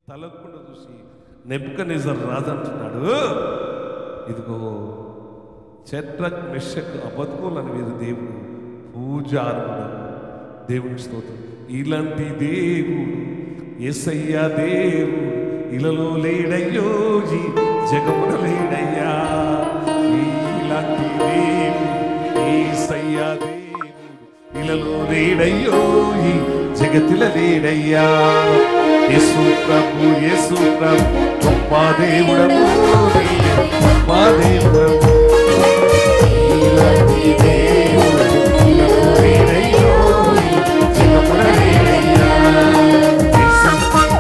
తలకుండా చూసి నెప్పుక నిజర్ రాజు అంటున్నాడు ఇదిగో చెట్రక్ మెషక్ అబద్కోలని వీరు దేవుడు పూజారుడు దేవుని స్తోత్రం ఇలాంటి దేవుడు ఎసయ్య దేవుడు ఇలలో లేడయ్యో ఈ జగమున లేడయ్యా ఇలాంటి దేవుడు ఏసయ్య దేవుడు ఇలలో లేడయ్యో ఈ జగతిల లేడయ్యా యేసు ప్రభు యేసు ప్రభు గొప్ప దేవుడము నీవే, గొప్ప దేవుడము ఇలాంటి దేవుడు ఇలలో లేడయ్యో ఈ జగమున లేడయ్యా యేసు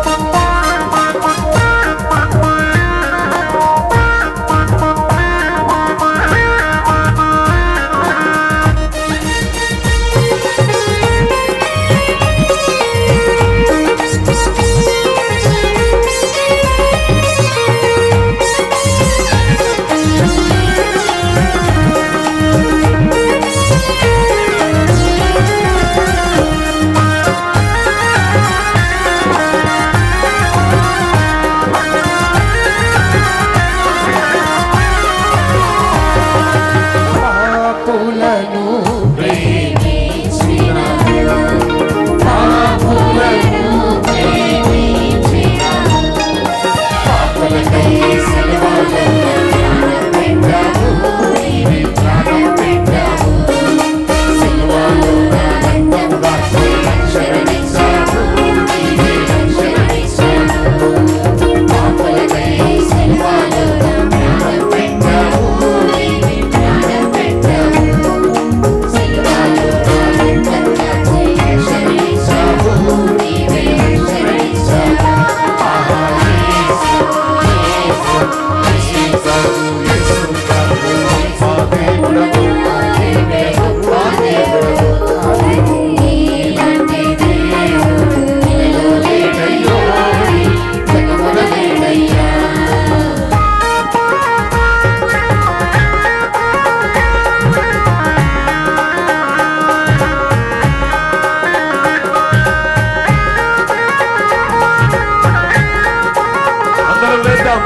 పాపులను ప్రేమించిన పాపులను ప్రేమించిన పాపులకై సిలువలో ప్రాణం పెట్టావు నీవే ప్రాణం పెట్టావు సిలువలో నా రక్తం రాసి రక్షణనిచ్చావు నీవే రక్షణనిచ్చావు పాపులకై సిలువలో ప్రాణం పెట్టావు నీవే ప్రాణం పెట్టావు సిలువలో నా రక్తం రాసి రక్షణనిచ్చావు నీవే రక్షణనిచ్చావు ఆహా యేసు యేసు యేసు ప్రభు గొప్ప దేవుడవు నీవే గొప్ప దేవుడవు నీలాంటి దేవుడు నీలో లేడయ్యో జగమున లేడయ్యా అందరం వేద్దాం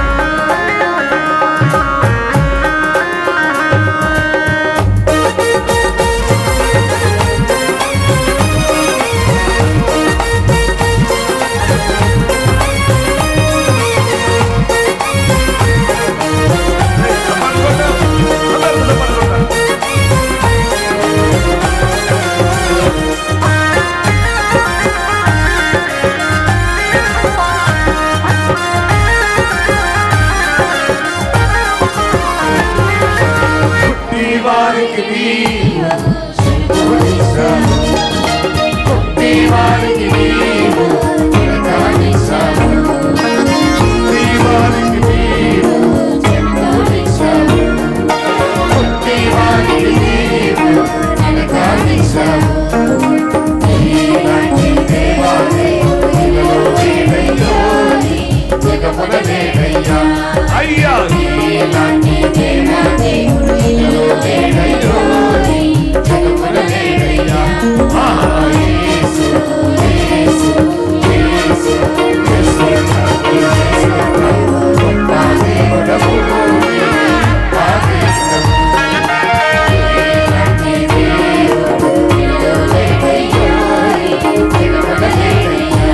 పుట్టి వారికి నీవు శంకునిచ్చావు కొట్టి వారికి నీవు తిరగానిచ్చావు పుట్టి వారికి నీవు శంకునిచ్చావు కొట్టి వారికి నీవు తిరగానిచ్చావు నీలాంటి దేవాలే ఇలలో లేడయ్యో నీ జగమున లేడయ్యా అయ్యా నీలాంటి దేవాలే ఇలలో లేడయ్యో నీ జగమున లేడయ్యా ఆహా యేసు యేసు యేసు యేసు ప్రభు యేసు ప్రభు గొప్ప దేవుడవు నీవే గొప్ప దేవుడవు నీలాంటి దేవుడు ఇలలో లేడయ్యో నీ జగమున లేడయ్యా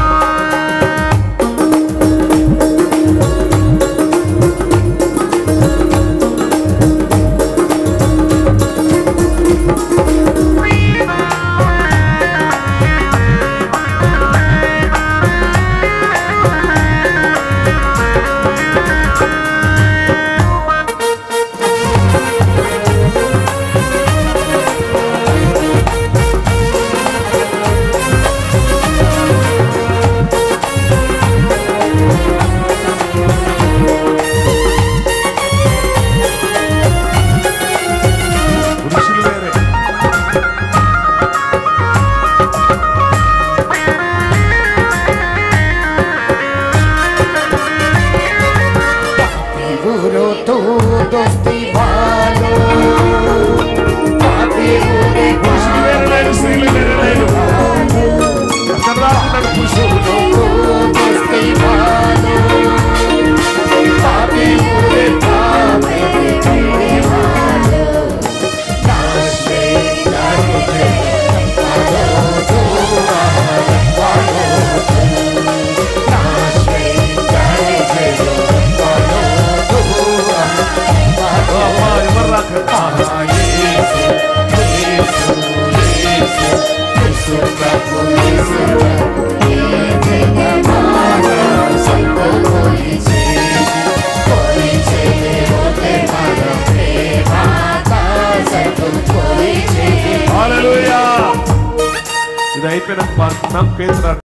ఆ duro todo estimado. Papi, ure, పురుషుడు వేరు లేడు స్త్రీలు వేరు లేడు అక్కడ రాకున్నాడు పురుషుడు todo estimado. Papi, ure, papi, estimado. Nasce, nasce, అమ్మా ఎవరు రాక హల్లెలూయా ఇది అయిపోయినాక పాడుతున్నాం పేతురు